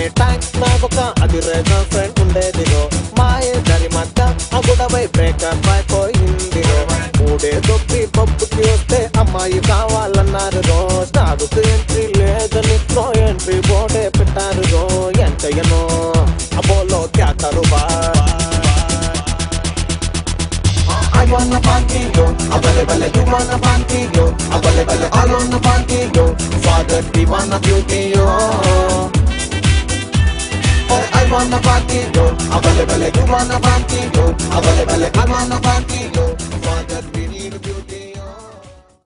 Tank నాకొక అది Rega friend ఉండేదిరో మాయే దారి మధ్య ఆ గొడవై బ్రేకప్ అయిపోయిందిరో మూడే దొప్పి పప్పుకి వస్తే అమ్మాయి కావాలన్నారు రో స్టార్కు ఎంట్రీ లేదని నో ఎంట్రీ బోర్డే పెట్టారు రో ఎంతయ్యనో అబోలో త్యాకరు బా I wanna party yo, abale bale you wanna party yo, abale bale all on the party yo, father we wanna beauty yo. Oh, I wanna party yo, abale bale you wanna party yo, abale bale I wanna party yo.